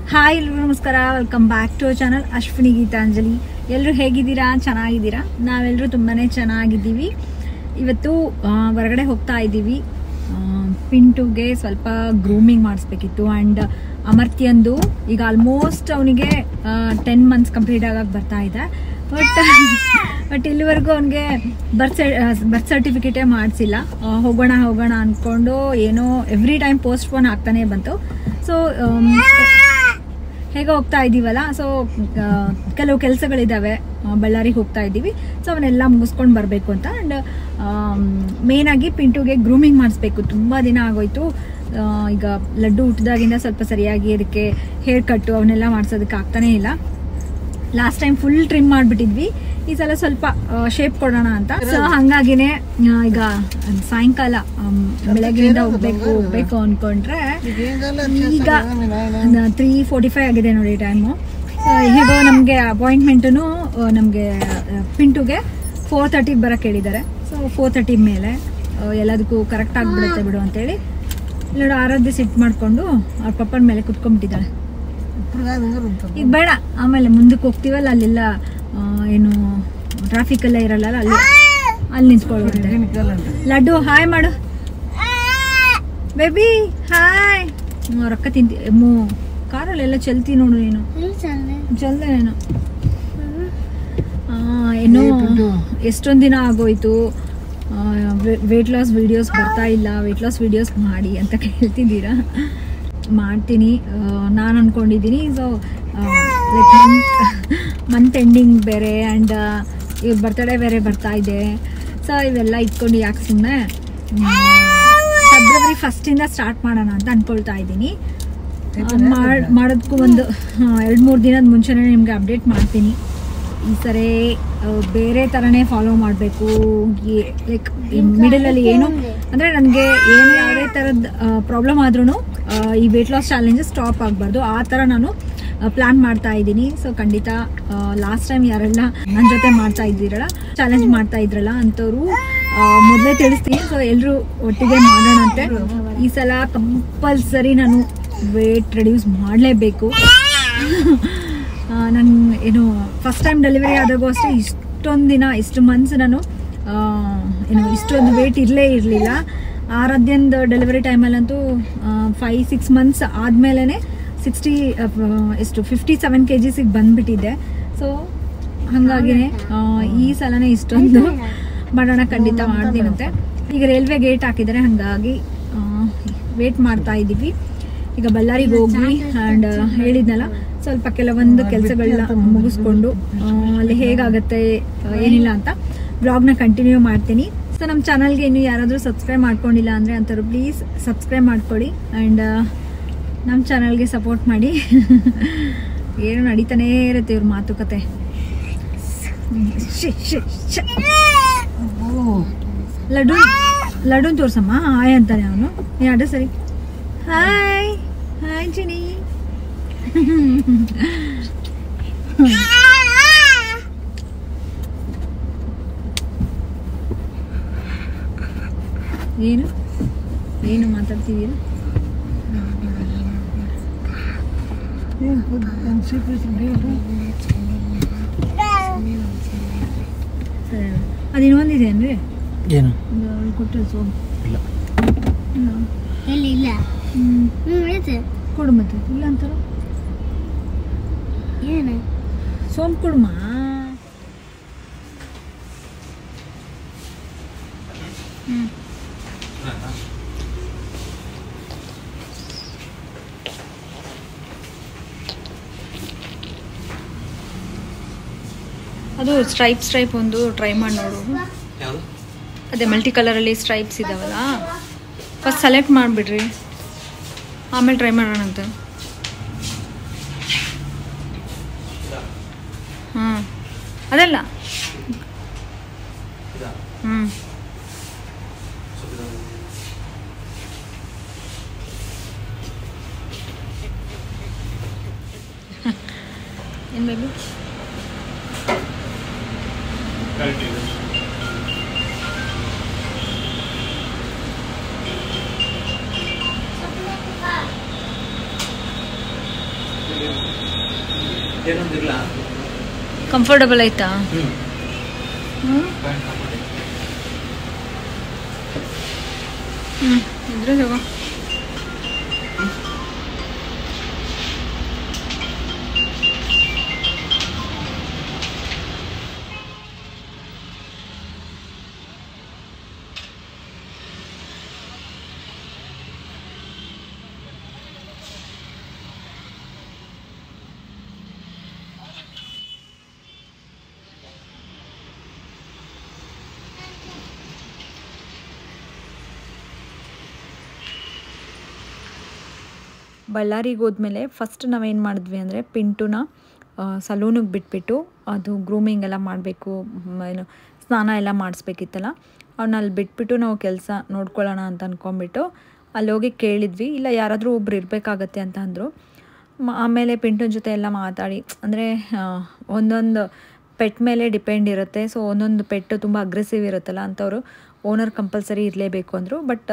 Hi ಎಲ್ರಿಗೂ ನಮಸ್ಕಾರ welcome back to channel Ashwini Geetanjali ಎಲ್ಲರೂ ಹೇಗಿದ್ದೀರಾ ಚೆನ್ನಾಗಿದ್ದೀರಾ ನಾವೆಲ್ಲರೂ ತುಂಬಾ ಚೆನ್ನಾಗಿದ್ದೀವಿ ಇವತ್ತು ಆ, ಹೊರಗಡೆ ಹೋಗ್ತಾ ಇದ್ದೀವಿ ಆ, ಪಿಂಟುಗೆ ಸ್ವಲ್ಪ ಗ್ರೂಮಿಂಗ್ ಮಾಡಿಸ್ಬೇಕಿತ್ತು ಆ್ಯಂಡ್ ಅಮರ್ತ್ಯಂದು ಈಗ ಆಲ್ಮೋಸ್ಟ್ ಅವನಿಗೆ ಟೆನ್ ಮಂತ್ಸ್ ಕಂಪ್ಲೀಟ್ ಆಗಕ್ಕೆ ಬರ್ತಾ ಇದೆ ಬಟ್ ಬಟ್ ಇಲ್ಲಿವರೆಗೂ ಅವನಿಗೆ ಬರ್ತ್ ಬರ್ತ್ ಸರ್ಟಿಫಿಕೇಟೇ ಮಾಡಿಸಿಲ್ಲ ಹೋಗೋಣ ಹೋಗೋಣ ಅಂದ್ಕೊಂಡು ಏನೋ ಎವ್ರಿ ಟೈಮ್ ಪೋಸ್ಟ್ ಫೋನ್ ಆಗ್ತಾನೆ ಬಂತು ಸೊ ಹೇಗೆ ಹೋಗ್ತಾ ಇದ್ದೀವಲ್ಲ ಸೊ ಕೆಲವು ಕೆಲಸಗಳಿದ್ದಾವೆ ಬಳ್ಳಾರಿಗೆ ಹೋಗ್ತಾ ಇದ್ದೀವಿ ಸೊ ಅವನ್ನೆಲ್ಲ ಮುಗಿಸ್ಕೊಂಡು ಬರಬೇಕು ಅಂತ ಆ್ಯಂಡ್ ಮೇಯ್ನಾಗಿ ಪಿಂಟುಗೆ ಗ್ರೂಮಿಂಗ್ ಮಾಡಿಸ್ಬೇಕು ತುಂಬ ದಿನ ಆಗೋಯ್ತು ಆ, ಈಗ ಲಡ್ಡು ಹುಟ್ಟಿದಾಗಿಂದ ಸ್ವಲ್ಪ ಸರಿಯಾಗಿ ಅದಕ್ಕೆ ಹೇರ್ ಕಟ್ಟು ಅವನ್ನೆಲ್ಲ ಮಾಡಿಸೋದಕ್ಕೆ ಆಗ್ತಾನೇ ಇಲ್ಲ ಲಾಸ್ಟ್ ಟೈಮ್ ಫುಲ್ ಟ್ರಿಮ್ ಮಾಡಿಬಿಟ್ಟಿದ್ವಿ ಈ ಸಲ ಸ್ವಲ್ಪ ಶೇಪ್ ಕೊಡೋಣ ಅಂತ ಸೊ ಹಂಗಾಗಿನೇ ಆ, ಈಗ ಸಾಯಂಕಾಲ ಆಮ್, ಬೆಳಗ್ಗೆಯಿಂದ ಹೋಗ್ಬೇಕು ಹೋಗ್ಬೇಕು ಅನ್ಕೊಂಡ್ರೆ ಈಗ ತ್ರೀ ಫೋರ್ಟಿ ಫೈವ್ ಆಗಿದೆ ನೋಡಿ ಟೈಮು ಹೇಗೋ ನಮಗೆ ಅಪಾಯಿಂಟ್ಮೆಂಟು ನಮಗೆ ಪಿಂಟುಗೆ ಫೋರ್ ತರ್ಟಿಗೆ ಬರೋಕ್ಕೆ ಹೇಳಿದ್ದಾರೆ ಸೊ ಫೋರ್ ತರ್ಟಿ ಮೇಲೆ ಆ, ಎಲ್ಲದಕ್ಕೂ ಕರೆಕ್ಟ್ ಆಗಿಬಿಡುತ್ತೆ ಬಿಡು ಅಂತೇಳಿ ನೋಡು ಆರಾಧ್ಯ ಸಿಟ್ ಮಾಡಿಕೊಂಡು ಅವ್ರ ಪಪ್ಪನ ಮೇಲೆ ಕುತ್ಕೊಂಡ್ಬಿಟ್ಟಿದ್ದಾಳೆ ಈಗ ಬೇಡ ಆಮೇಲೆ ಮುಂದಕ್ಕೆ ಹೋಗ್ತೀವಲ್ಲ ಅಲ್ಲೆಲ್ಲ ಆ, ಏನು ಟ್ರಾಫಿಕ್ ಎಲ್ಲ ಇರಲ್ಲ ಅಲ್ಲಿ ಅಲ್ಲಿ ನಿಂತ್ಕೊಳ್ಬಿಡ್ತಾರೆ ಲಡ್ಡು ಹಾಯ್ ಮಾಡು ಬೇಬಿ ಹಾಯ್ ರೊಕ್ಕ ತಿಂತಿ ಮೂ ಕಾರಲ್ಲೆಲ್ಲ ಚಲ್ತಿ ನೋಡು ನೀನು ಚಲ್ದೆ ನೀನು ಆ, ಏನೋ ಎಷ್ಟೊಂದು ದಿನ ಆಗೋಯ್ತು ವೆಯ್ಟ್ ಲಾಸ್ ವಿಡಿಯೋಸ್ ಬರ್ತಾ ಇಲ್ಲ ವೆಯ್ಟ್ ಲಾಸ್ ವಿಡಿಯೋಸ್ ಮಾಡಿ ಅಂತ ಕೇಳ್ತಿದ್ದೀರಾ ಮಾಡ್ತೀನಿ ನಾನು ಅಂದ್ಕೊಂಡಿದ್ದೀನಿ so like month month ending ಬೇರೆ ಆ್ಯಂಡ್ ಇವ್ರ ಬರ್ತಡೇ ಬೇರೆ ಬರ್ತಾ ಇದೆ ಸೊ ಇವೆಲ್ಲ ಇಟ್ಕೊಂಡು ಯಾಕೆ ಸುಮ್ಮನೆ ಫೆಬ್ರವರಿ ಫಸ್ಟಿಂದ ಸ್ಟಾರ್ಟ್ ಮಾಡೋಣ ಅಂತ ಅಂದ್ಕೊಳ್ತಾ ಇದ್ದೀನಿ ಮಾಡ್ ಮಾಡೋದಕ್ಕೂ ಒಂದು ಎರಡು ಮೂರು ದಿನದ ಮುಂಚೆನೇ ನಿಮಗೆ ಅಪ್ಡೇಟ್ ಮಾಡ್ತೀನಿ ಈ ಸರಿ ಆ, ಬೇರೆ ಥರನೇ ಫಾಲೋ ಮಾಡಬೇಕು ಲೈಕ್ ಮಿಡಲಲ್ಲಿ ಏನು ಅಂದರೆ ನನಗೆ ಏನೇ ಯಾವುದೇ ಥರದ ಪ್ರಾಬ್ಲಮ್ ಆದ್ರೂ ಈ ವೆಯ್ಟ್ ಲಾಸ್ ಚಾಲೆಂಜಸ್ ಸ್ಟಾಪ್ ಆಗಬಾರ್ದು ಆ ಥರ ನಾನು ಪ್ಲಾನ್ ಮಾಡ್ತಾ ಇದ್ದೀನಿ ಸೊ ಖಂಡಿತ ಲಾಸ್ಟ್ ಟೈಮ್ ಯಾರೆಲ್ಲ ನನ್ನ ಜೊತೆ ಮಾಡ್ತಾ ಇದ್ದೀರಲ್ಲ ಚಾಲೆಂಜ್ ಮಾಡ್ತಾ ಇದ್ರಲ್ಲ ಅಂಥವ್ರು ಮೊದಲೇ ತಿಳಿಸ್ತೀನಿ ಸೊ ಎಲ್ಲರೂ ಒಟ್ಟಿಗೆ ಮಾಡೋಣ ಅಂತೆ ಈ ಸಲ ಕಂಪಲ್ಸರಿ ನಾನು ವೇಟ್ ರೆಡ್ಯೂಸ್ ಮಾಡಲೇಬೇಕು ನಾನು ಏನು ಫಸ್ಟ್ ಟೈಮ್ ಡೆಲಿವರಿ ಆದಾಗೂ ಅಷ್ಟೇ ಇಷ್ಟೊಂದು ದಿನ ಇಷ್ಟು ಮಂತ್ಸ್ ನಾನು ಆ, ಏನು ಇಷ್ಟೊಂದು ವೇಟ್ ಇರಲೇ ಇರಲಿಲ್ಲ ಆರಾಧ್ಯಂದು ಡೆಲಿವರಿ ಟೈಮಲ್ಲಂತೂ ಫೈವ್ ಸಿಕ್ಸ್ ಮಂತ್ಸ್ ಆದಮೇಲೆ ಸಿಕ್ಸ್ಟಿ ಎಷ್ಟು ಫಿಫ್ಟಿ ಸೆವೆನ್ ಕೆ ಜಿಸಿಗೆ ಬಂದ್ಬಿಟ್ಟಿದ್ದೆ ಸೊ ಹಾಗಾಗಿನೇ ಆ, ಈ ಸಲನೇ ಇಷ್ಟೊಂದು ಮಾಡೋಣ ಖಂಡಿತ ಮಾಡ್ತೀನಂತೆ ಈಗ ರೈಲ್ವೆ ಗೇಟ್ ಹಾಕಿದ್ದಾರೆ ಹಾಗಾಗಿ ವೇಟ್ ಮಾಡ್ತಾ ಇದ್ದೀವಿ ಈಗ ಬಳ್ಳಾರಿಗೆ ಹೋಗಿ ಆ್ಯಂಡ್ ಹೇಳಿದ್ನಲ್ಲ ಸ್ವಲ್ಪ ಕೆಲವೊಂದು ಕೆಲಸಗಳನ್ನ ಮುಗಿಸ್ಕೊಂಡು ಆ, ಅಲ್ಲಿ ಹೇಗಾಗತ್ತೆ ಆ, ಏನಿಲ್ಲ ಅಂತ ಬ್ಲಾಗ್ನ ಕಂಟಿನ್ಯೂ ಮಾಡ್ತೀನಿ ಸೊ ನಮ್ಮ ಚಾನಲ್ಗೆ ಇನ್ನು ಯಾರಾದರೂ ಸಬ್ಸ್ಕ್ರೈಬ್ ಮಾಡ್ಕೊಂಡಿಲ್ಲ ಅಂದರೆ ಅಂಥವ್ರು ಪ್ಲೀಸ್ ಸಬ್ಸ್ಕ್ರೈಬ್ ಮಾಡ್ಕೊಳ್ಳಿ ಆ್ಯಂಡ್ ನಮ್ಮ ಚಾನಲ್ಗೆ ಸಪೋರ್ಟ್ ಮಾಡಿ ಏನು ನಡೀತಾನೇ ಇರುತ್ತೆ ಇವ್ರ ಮಾತುಕತೆ ಹ್ಮ್. ಶಿ, ಶಿ, ಶಿ. ಲಡ್ಡು ಲಡ್ಡುನ್ ತೋರ್ಸಮ್ಮ ಹಾಯ್ ಅಂತಾನೆ ಅವನು ನೀ ಅಡ್ಡ ಸರಿ ಹಾಯ್ ಹಾಯ್ ಚಿನಿ ಏನು ಏನು ಮಾತಾಡ್ತಿದ್ದೀರ ಸರಿ ಅದು ಇನ್ನೊಂದಿದೆ ಏನ್ರಿ ಏನು ಒಂದು ಅವ್ಳು ಕೊಟ್ಟರು ಸೋಮ್ ಇಲ್ಲ ಇಲ್ಲ ಎಲ್ಲಿ ಇಲ್ಲ ಹ್ಮ್. ಹ್ಮ್ ಐತೆ ಕೊಡು ಮತ್ತೆ ಇಲ್ಲ ಅಂತಾರ ಏನು ಸೋಮ್ ಕೊಡುಮಾ ಹ್ಮ್ ಅದು ಸ್ಟ್ರೈಪ್ ಸ್ಟ್ರೈಪ್ ಒಂದು ಟ್ರೈ ಮಾಡಿ ನೋಡು ಯಾವುದು ಅದೇ ಮಲ್ಟಿ ಕಲರಲ್ಲಿ ಸ್ಟ್ರೈಪ್ಸ್ ಇದಾವಲ್ಲ ಫಸ್ಟ್ ಸೆಲೆಕ್ಟ್ ಮಾಡಿಬಿಡ್ರಿ ಆಮೇಲೆ ಟ್ರೈ ಮಾಡೋಣ ಅಂತ ಹಾಂ ಅದಲ್ಲ ಹ್ಞೂ ಏನು ಬೇಬಿ ಏನೊಂದಿಲ್ಲ ಕಂಫರ್ಟಬಲ್ ಆಯ್ತಾ ಹ್ಮ್ ಹ್ಞೂ ಹ್ಞೂ ಇದ್ರೆ ತಗೋ ಬಳ್ಳಾರಿಗೆ ಹೋದ್ಮೇಲೆ ಫಸ್ಟ್ ನಾವೇನು ಮಾಡಿದ್ವಿ ಅಂದರೆ ಪಿಂಟುನ ಸಲೂನಿಗೆ ಬಿಟ್ಬಿಟ್ಟು ಅದು ಗ್ರೂಮಿಂಗ್ ಎಲ್ಲ ಮಾಡಬೇಕು ಏನು ಸ್ನಾನ ಎಲ್ಲ ಮಾಡಿಸ್ಬೇಕಿತ್ತಲ್ಲ ಅವನ್ನ ಅಲ್ಲಿ ಬಿಟ್ಬಿಟ್ಟು ನಾವು ಕೆಲಸ ನೋಡ್ಕೊಳ್ಳೋಣ ಅಂತ ಅಂದ್ಕೊಂಬಿಟ್ಟು ಅಲ್ಲಿ ಹೋಗಿ ಕೇಳಿದ್ವಿ ಇಲ್ಲ ಯಾರಾದರೂ ಒಬ್ರು ಇರಬೇಕಾಗತ್ತೆ ಅಂತ ಅಂದರು ಮ- ಆಮೇಲೆ ಪಿಂಟುನ ಜೊತೆ ಎಲ್ಲ ಮಾತಾಡಿ ಅಂದರೆ ಒಂದೊಂದು ಪೆಟ್ ಮೇಲೆ ಡಿಪೆಂಡ್ ಇರುತ್ತೆ ಸೊ ಒಂದೊಂದು ಪೆಟ್ಟು ತುಂಬ ಅಗ್ರೆಸಿವ್ ಇರುತ್ತಲ್ಲ ಅಂಥವ್ರು ಓನರ್ ಕಂಪಲ್ಸರಿ ಇರಲೇಬೇಕು ಅಂದರು ಬಟ್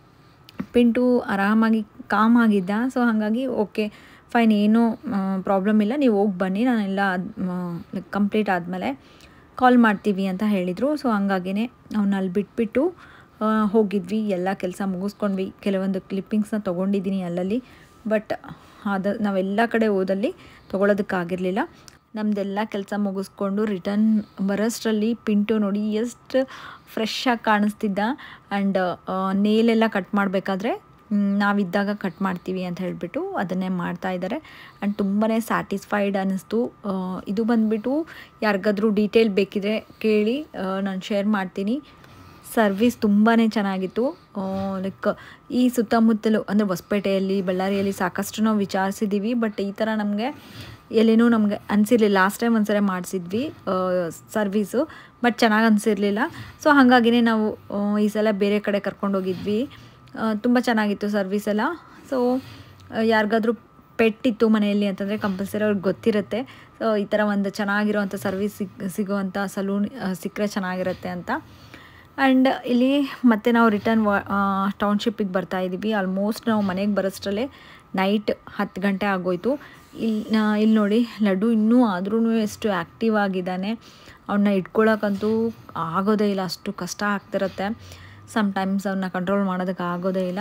ಪಿಂಟು ಆರಾಮಾಗಿ ಕಾಮ್ ಆಗಿದ್ದ ಸೊ ಹಾಗಾಗಿ ಓಕೆ ಫೈನ್ ಏನೂ ಪ್ರಾಬ್ಲಮ್ ಇಲ್ಲ ನೀವು ಹೋಗಿ ಬನ್ನಿ ನಾನೆಲ್ಲ ಕಂಪ್ಲೀಟ್ ಆದಮೇಲೆ ಕಾಲ್ ಮಾಡ್ತೀವಿ ಅಂತ ಹೇಳಿದರು ಸೊ ಹಂಗಾಗಿನೇ ಅವನ್ನ ಅಲ್ಲಿ ಬಿಟ್ಬಿಟ್ಟು ಆ, ಹೋಗಿದ್ವಿ ಎಲ್ಲ ಕೆಲಸ ಮುಗಿಸ್ಕೊಂಡ್ವಿ ಕೆಲವೊಂದು ಕ್ಲಿಪ್ಪಿಂಗ್ಸ್ನ ತೊಗೊಂಡಿದ್ದೀನಿ ಅಲ್ಲಲ್ಲಿ ಬಟ್ ಅದು ನಾವೆಲ್ಲ ಕಡೆ ಹೋದಲ್ಲಿ ತೊಗೊಳೋದಕ್ಕಾಗಿರಲಿಲ್ಲ ನಮ್ಮದೆಲ್ಲ ಕೆಲಸ ಮುಗಿಸ್ಕೊಂಡು ರಿಟರ್ನ್ ಬರೋಷ್ಟರಲ್ಲಿ ಪಿಂಟು ನೋಡಿ ಎಷ್ಟು ಫ್ರೆಶ್ ಆಗಿ ಕಾಣಿಸ್ತಿದ್ದ ಆ್ಯಂಡ್ ನೇಲೆಲ್ಲ ಕಟ್ ಮಾಡಬೇಕಾದ್ರೆ ನಾವಿದ್ದಾಗ ಕಟ್ ಮಾಡ್ತೀವಿ ಅಂತ ಹೇಳಿಬಿಟ್ಟು ಅದನ್ನೇ ಮಾಡ್ತಾ ಇದ್ದಾರೆ ಆ್ಯಂಡ್ ತುಂಬಾ ಸ್ಯಾಟಿಸ್ಫೈಡ್ ಅನ್ನಿಸ್ತು ಆ, ಇದು ಬಂದುಬಿಟ್ಟು ಯಾರಿಗಾದ್ರೂ ಡೀಟೇಲ್ ಬೇಕಿದ್ರೆ ಕೇಳಿ ನಾನು ಶೇರ್ ಮಾಡ್ತೀನಿ ಸರ್ವಿಸ್ ತುಂಬಾ ಚೆನ್ನಾಗಿತ್ತು ಲೈಕ್ ಈ ಸುತ್ತಮುತ್ತಲು ಅಂದರೆ ಹೊಸಪೇಟೆಯಲ್ಲಿ ಬಳ್ಳಾರಿಯಲ್ಲಿ ಸಾಕಷ್ಟು ನಾವು ವಿಚಾರಿಸಿದ್ದೀವಿ ಬಟ್ ಈ ಥರ ನಮಗೆ ಎಲ್ಲಿನೂ ನಮಗೆ ಅನಿಸಿರ್ಲಿಲ್ಲ ಲಾಸ್ಟ್ ಟೈಮ್ ಒಂದ್ಸರಿ ಮಾಡಿಸಿದ್ವಿ ಸರ್ವೀಸು ಬಟ್ ಚೆನ್ನಾಗಿ ಅನಿಸಿರ್ಲಿಲ್ಲ ಸೊ ಹಾಗಾಗಿನೇ ನಾವು ಆ, ಈ ಸಲ ಬೇರೆ ಕಡೆ ಕರ್ಕೊಂಡೋಗಿದ್ವಿ ತುಂಬ ಚೆನ್ನಾಗಿತ್ತು ಸರ್ವಿಸ್ ಎಲ್ಲ ಸೊ ಯಾರಿಗಾದ್ರೂ ಪೆಟ್ ಇತ್ತು ಮನೆಯಲ್ಲಿ ಅಂತಂದರೆ ಕಂಪಲ್ಸರಿ ಅವ್ರಿಗೆ ಗೊತ್ತಿರುತ್ತೆ ಸೊ ಈ ಥರ ಒಂದು ಚೆನ್ನಾಗಿರೋವಂಥ ಸರ್ವಿಸ್ ಸಿಗ್ ಸಿಗುವಂಥ ಸಲೂನ್ ಸಿಕ್ಕರೆ ಚೆನ್ನಾಗಿರುತ್ತೆ ಅಂತ ಆ್ಯಂಡ್ ಇಲ್ಲಿ ಮತ್ತೆ ನಾವು ರಿಟರ್ನ್ ವಾ ಟೌನ್ಶಿಪ್ಪಿಗೆ ಬರ್ತಾ ಇದ್ದೀವಿ ಆಲ್ಮೋಸ್ಟ್ ನಾವು ಮನೆಗೆ ಬರೋಷ್ಟರಲ್ಲೇ ನೈಟ್ ಹತ್ತು ಗಂಟೆ ಆಗೋಯ್ತು ಇಲ್ಲಿ ಇಲ್ಲಿ ನೋಡಿ ಲಡ್ಡು ಇನ್ನೂ ಆದ್ರೂ ಎಷ್ಟು ಆ್ಯಕ್ಟಿವ್ ಆಗಿದ್ದಾನೆ ಅವನ್ನ ಇಟ್ಕೊಳ್ಳೋಕ್ಕಂತೂ ಆಗೋದೇ ಇಲ್ಲ ಅಷ್ಟು ಕಷ್ಟ ಆಗ್ತಿರುತ್ತೆ ಸಮ್ಟೈಮ್ಸ್ ಅವನ್ನ ಕಂಟ್ರೋಲ್ ಮಾಡೋದಕ್ಕೆ ಆಗೋದೇ ಇಲ್ಲ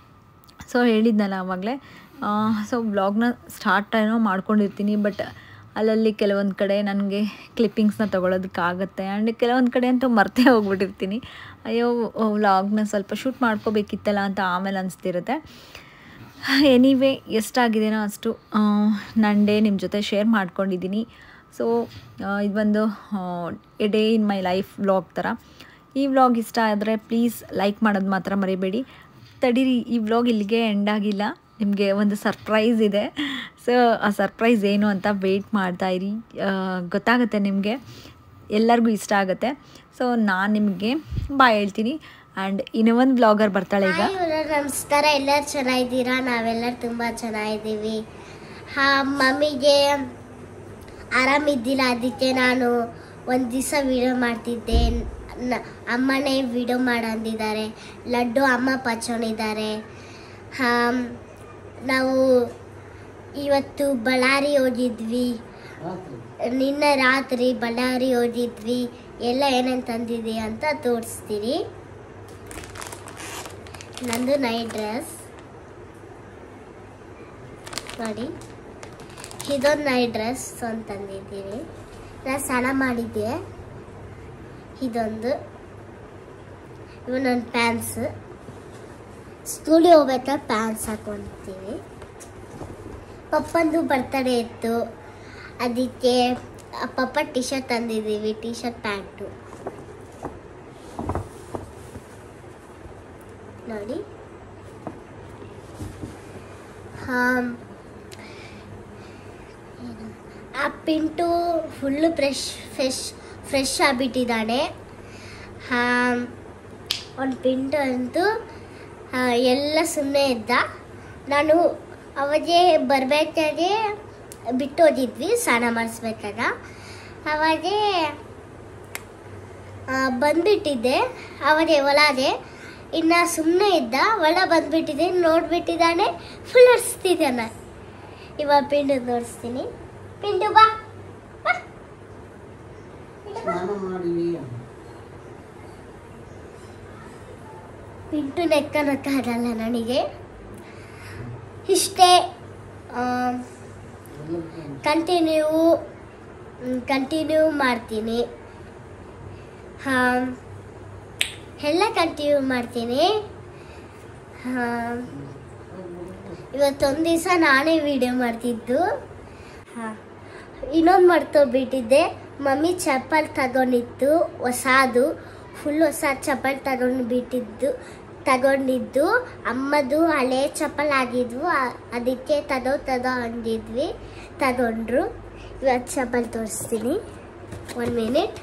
ಸೊ ಹೇಳಿದ್ನಲ್ಲ ಆವಾಗಲೇ ಸೊ ವ್ಲಾಗ್ನ ಸ್ಟಾರ್ಟ್ ಏನೋ ಮಾಡ್ಕೊಂಡಿರ್ತೀನಿ ಬಟ್ ಅಲ್ಲಲ್ಲಿ ಕೆಲವೊಂದು ಕಡೆ ನನಗೆ ಕ್ಲಿಪ್ಪಿಂಗ್ಸ್ನ ತೊಗೊಳೋದಕ್ಕಾಗತ್ತೆ ಆ್ಯಂಡ್ ಕೆಲವೊಂದು ಕಡೆ ಅಂತೂ ಮರ್ತೇ ಹೋಗ್ಬಿಟ್ಟಿರ್ತೀನಿ ಅಯ್ಯೋ ವ್ಲಾಗ್ನ ಸ್ವಲ್ಪ ಶೂಟ್ ಮಾಡ್ಕೋಬೇಕಿತ್ತಲ್ಲ ಅಂತ ಆಮೇಲೆ ಅನಿಸ್ತಿರುತ್ತೆ ಎನಿವೇ ಎಷ್ಟಾಗಿದೆನೋ ಅಷ್ಟು ನನ್ನ ಡೇ ನಿಮ್ಮ ಜೊತೆ ಶೇರ್ ಮಾಡ್ಕೊಂಡಿದ್ದೀನಿ ಸೊ ಇದು ಒಂದು a day in my life vlog ಥರ ಈ ವ್ಲಾಗ್ ಇಷ್ಟ ಆದರೆ ಪ್ಲೀಸ್ ಲೈಕ್ ಮಾಡೋದು ಮಾತ್ರ ಮರಿಬೇಡಿ ತಡೀರಿ ಈ ವ್ಲಾಗ್ ಇಲ್ಲಿಗೆ ಎಂಡ್ ಆಗಿಲ್ಲ ನಿಮಗೆ ಒಂದು ಸರ್ಪ್ರೈಸ್ ಇದೆ ಸೊ ಆ ಸರ್ಪ್ರೈಸ್ ಏನು ಅಂತ ವೆಯ್ಟ್ ಮಾಡ್ತಾ ಇರಿ ಆ, ಗೊತ್ತಾಗುತ್ತೆ ನಿಮಗೆ ಎಲ್ಲರಿಗೂ ಇಷ್ಟ ಆಗುತ್ತೆ ಸೊ ನಾನು ನಿಮಗೆ ಬಾಯ್ ಹೇಳ್ತೀನಿ ಆ್ಯಂಡ್ ಇನ್ನೂ ಒಂದು ಬ್ಲಾಗರ್ ಬರ್ತಾಳೆ ಈಗ ಹಾಯ್ ಇವ್ರೆ, ನಮಸ್ಕಾರ ಎಲ್ಲರೂ ಚೆನ್ನಾಗಿದ್ದೀರಾ ನಾವೆಲ್ಲರೂ ತುಂಬ ಚೆನ್ನಾಗಿದ್ದೀವಿ ಹಾ ಮಮ್ಮಿಗೆ ಆರಾಮಿದ್ದಿಲ್ಲ ಅದಕ್ಕೆ ನಾನು ಒಂದು ದಿವಸ ವಿಡಿಯೋ ಮಾಡ್ತಿದ್ದೆ ನ- ಅಮ್ಮನೇ ವಿಡಿಯೋ ಮಾಡಂದಿದ್ದಾರೆ ಲಡ್ಡು ಅಮ್ಮ ಪಚ್ಚೋಣಿದ್ದಾರೆ ಹಾಂ ನಾವು ಇವತ್ತು ಬಳ್ಳಾರಿ ಹೋಗಿದ್ವಿ ನಿನ್ನೆ ರಾತ್ರಿ ಬಳ್ಳಾರಿ ಹೋಗಿದ್ವಿ ಎಲ್ಲ ಏನೇನು ತಂದಿದ್ದೀವಿ ಅಂತ ತೋರಿಸ್ತೀನಿ ನಂದು ನೈಟ್ ಡ್ರೆಸ್ ನೋಡಿ ಇದೊಂದು ನೈಟ್ ಡ್ರೆಸ್ ಒಂದು ತಂದಿದ್ದೀನಿ ನಾನು ಸ್ನಾನ ಮಾಡಿದ್ದೆ ಇದೊಂದು ಇವು ನನ್ನ ಪ್ಯಾಂಟ್ಸ್ ಸ್ಕೂಲಿಗೆ ಹೋಗ್ಬೇಕಾದ್ರೆ ಪ್ಯಾಂಟ್ಸ್ ಹಾಕೊಳ್ತೀವಿ ಪಪ್ಪಂದು ಬರ್ತಡೇ ಇತ್ತು ಅದಕ್ಕೆ ಆ ಪಪ್ಪ ಟಿ ಶರ್ಟ್ ತಂದಿದ್ದೀವಿ ಟಿ ಶರ್ಟ್ ಪ್ಯಾಂಟು ನೋಡಿ ಹಾಂ ಆ Pintu full fresh fresh fresh ಆಗಿಬಿಟ್ಟಿದ್ದಾನೆ ಹಾಂ ಒಂದು ಪಿಂಟು ಅಂತೂ ಆ, ಎಲ್ಲ ಸುಮ್ಮನೆ ಇದ್ದ ನಾನು ಅವಾಗೆ ಬರಬೇಕಾದ್ರೆ ಬಿಟ್ಟು ಹೋಗಿದ್ವಿ ಸ್ನಾನ ಮಾಡಿಸ್ಬೇಕಾಗ ಅವಾಗೆ ಆ, ಬಂದ್ಬಿಟ್ಟಿದ್ದೆ ಅವಾಗೆ ಒಳಗೆ ಇನ್ನು ಸುಮ್ಮನೆ ಇದ್ದ ಒಳ ಬಂದ್ಬಿಟ್ಟಿದ್ದೆ ನೋಡ್ಬಿಟ್ಟಿದ್ದಾನೆ ಫುಲ್ ಅರ್ಸ್ತಿದ್ದಾನೆ ಇವಾಗ ಪಿಂಡು ತೋರಿಸ್ತೀನಿ ಪಿಂಡು ಬಾ ಬಾ. ಪಿಂಡು ಬಾ. ಸ್ನಾನ ಮಾಡಿ ಪಿಂಟು ನೆಕ್ಕನಕ್ಕಾಗಲ್ಲ ನನಗೆ ಇಷ್ಟೇ ಕಂಟಿನ್ಯೂ ಕಂಟಿನ್ಯೂ ಮಾಡ್ತೀನಿ ಹಾಂ ಎಲ್ಲ ಕಂಟಿನ್ಯೂ ಮಾಡ್ತೀನಿ ಹಾಂ ಇವತ್ತೊಂದು ದಿವಸ ನಾನೇ ವಿಡಿಯೋ ಮಾಡ್ತಿದ್ದು ಹಾಂ ಇನ್ನೊಂದು ಮರ್ತೋಗ್ಬಿಟ್ಟಿದ್ದೆ ಮಮ್ಮಿ ಚಪ್ಪಲ್ ತಗೊಂಡಿತ್ತು ಹೊಸಾದು ಫುಲ್ ಹೊಸ ಚಪ್ಪಲ್ ತಗೊಂಡು ಬಿಟ್ಟಿದ್ದು ತಗೊಂಡಿದ್ದು ಅಮ್ಮದು ಹಳೆ ಚಪ್ಪಲ್ ಆಗಿದ್ವು ಆ- ಅದಕ್ಕೆ ತಗೋ ತಗೋ ಅಂದಿದ್ವಿ ತಗೊಂಡ್ರು ಇವತ್ತು ಚಪ್ಪಲ್ ತೋರಿಸ್ತೀನಿ ಒನ್ ಮಿನಿಟ್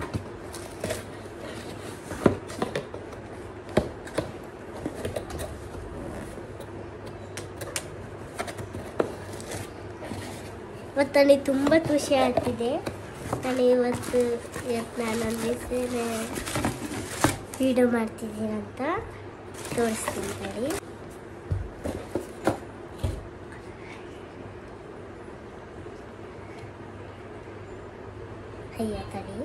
ಇವತ್ತು ನನಗೆ ತುಂಬ ಖುಷಿ ಆಗ್ತಿದೆ ನಾನು ಇವತ್ತು ಇವತ್ತು ನಾನು ಒಂದು ದಿವಸ ವಿಡಿಯೋ ಮಾಡ್ತಿದ್ದೀನಿ ಅಂತ ತೋರಿಸ್ತೀನಿ ತಡಿ ಅಯ್ಯ ತಡಿ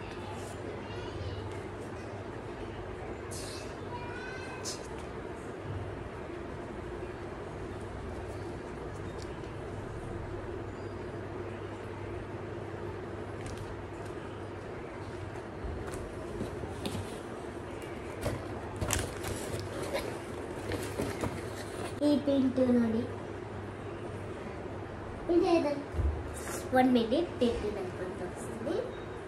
ಈ ಪಿಂಟು ನೋಡಿ ಒನ್ ಮಿನಿಟ್ ಪಿಂಟು ನನ್ಕೊಂಡು ತೋರಿಸ್ತೀನಿ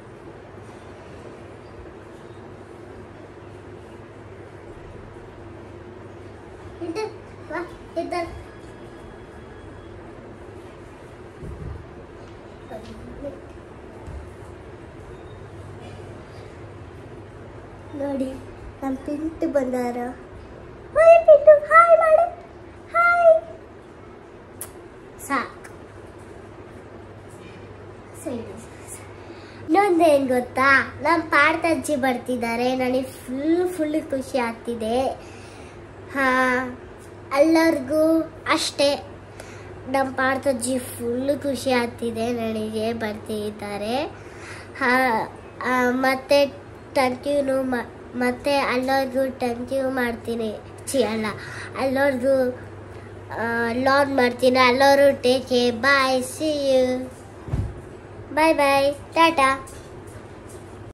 ಪಿಂಟು ಬಾ ಇದ್ದ ನೋಡಿ ನಮ್ಮ ಪಿಂಟು ಬಂದಾರ ಹಾಯ್ ಪಿಂಟು ಹಾಯ್ ಮಾಡು ಹಾಯ್ ಸಾಕು ಸರಿ ಇನ್ನೊಂದೇನು ಗೊತ್ತಾ ನಮ್ಮ ಪಾಡ್ತಜ್ಜಿ ಬರ್ತಿದ್ದಾರೆ ನನಗೆ ಫುಲ್ ಫುಲ್ ಖುಷಿ ಆಗ್ತಿದೆ ಹಾಂ ಎಲ್ಲರಿಗೂ ಅಷ್ಟೇ ನಮ್ಮ ಪಾಡ್ತಜ್ಜಿ ಫುಲ್ ಖುಷಿ ಆಗ್ತಿದೆ ನನಗೆ ಬರ್ತಿದ್ದಾರೆ ಹಾಂ ಮತ್ತು ಟಂಕ್ಯೂನು ಮತ್ತೆ ಎಲ್ಲರಿಗೂ ಟಂಕ್ಯೂ ಮಾಡ್ತೀನಿ ಚಿ ಅಲ್ಲ ಎಲ್ಲರಿಗೂ ಲಾನ್ ಮಾಡ್ತೀನಿ ಎಲ್ಲರೂ take bye see you bye bye Tata